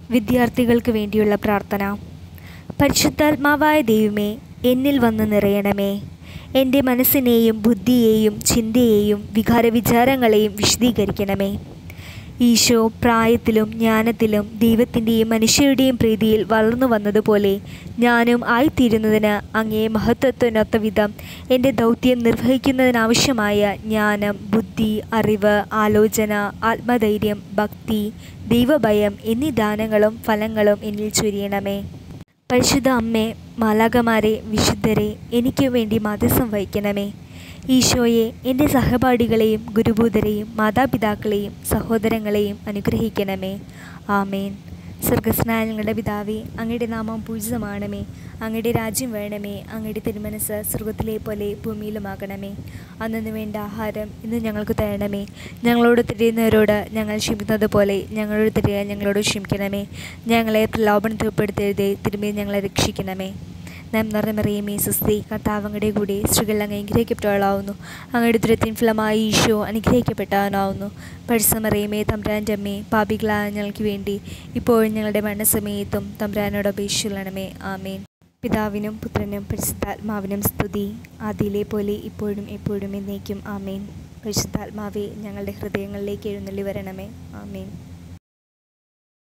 വിദ്യാർത്ഥികൾക്ക് വേണ്ടിയുള്ള പ്രാർത്ഥന പരിശുദ്ധാത്മാവായ ദൈവമേ എന്നിൽ വന്ന് നിറയണമേ എൻ്റെ മനസ്സിനെയും ബുദ്ധിയെയും ചിന്തയെയും വികാരവിചാരങ്ങളെയും വിശദീകരിക്കണമേ ഈശോ പ്രായത്തിലും ജ്ഞാനത്തിലും ദൈവത്തിൻ്റെയും മനുഷ്യരുടെയും പ്രീതിയിൽ വളർന്നു വന്നതുപോലെ ഞാനും ആയിത്തീരുന്നതിന് അങ്ങേ മഹത്വത്തിനൊത്ത വിധം എൻ്റെ ദൗത്യം നിർവഹിക്കുന്നതിനാവശ്യമായ ജ്ഞാനം ബുദ്ധി അറിവ് ആലോചന ആത്മധൈര്യം ഭക്തി ദൈവഭയം എന്നീ ദാനങ്ങളും ഫലങ്ങളും എന്നിൽ ചൊരിയണമേ പരിശുദ്ധ അമ്മേ മാലാകമാരെ വിശുദ്ധരെ എനിക്ക് വേണ്ടി മാധ്യസം വഹിക്കണമേ ഈശോയെ എൻ്റെ സഹപാഠികളെയും ഗുരുഭൂതരെയും മാതാപിതാക്കളെയും സഹോദരങ്ങളെയും അനുഗ്രഹിക്കണമേ ആമേൻ സ്വർഗസ്നായ ഞങ്ങളുടെ പിതാവേ അങ്ങയുടെ നാമം പൂജിതമാണമേ അങ്ങയുടെ രാജ്യം വേണമേ അങ്ങയുടെ തിരുമനസ് സ്വർഗത്തിലെ പോലെ ഭൂമിയിലുമാകണമേ അന്നു വേണ്ട ആഹാരം ഇന്ന് ഞങ്ങൾക്ക് തരണമേ ഞങ്ങളോട് തിരിയുന്നവരോട് ഞങ്ങൾ ക്ഷമിക്കുന്നത് പോലെ ഞങ്ങളോട് തിരിയാൻ ഞങ്ങളോട് ക്ഷമിക്കണമേ ഞങ്ങളെ പ്രലോഭനത്തിൽ ഉൾപ്പെടുത്തരുതേ തിരുമേ ഞങ്ങളെ രക്ഷിക്കണമേ നാം നിറമറിയമേ സുസ്തി കർത്താവ് അങ്ങയുടെ കൂടെ സ്ത്രീകൾ അങ്ങ് അനുഗ്രഹിക്കപ്പെട്ടവളാവുന്നു അങ്ങയുടെ ദുരത്തിൻ ഫലമായി ഈശോ അനുഗ്രഹിക്കപ്പെട്ടവനാവുന്നു പരിസമറിയമേ തമ്പ്രാൻ്റെ അമ്മേ പാപികളായ ഞങ്ങൾക്ക് വേണ്ടി ഇപ്പോഴും ഞങ്ങളുടെ മരണസമയത്തും തമ്പ്രാനോട് അപേക്ഷിക്കണമേ ആമേൻ പിതാവിനും പുത്രനും പരിശുദ്ധാത്മാവിനും സ്തുതി ആദിയിലെ പോലെ ഇപ്പോഴും എപ്പോഴും എന്നേക്കും ആമേൻ പരിശുദ്ധാത്മാവെ ഞങ്ങളുടെ ഹൃദയങ്ങളിലേക്ക് എഴുന്നള്ളി വരണമേ ആമേൻ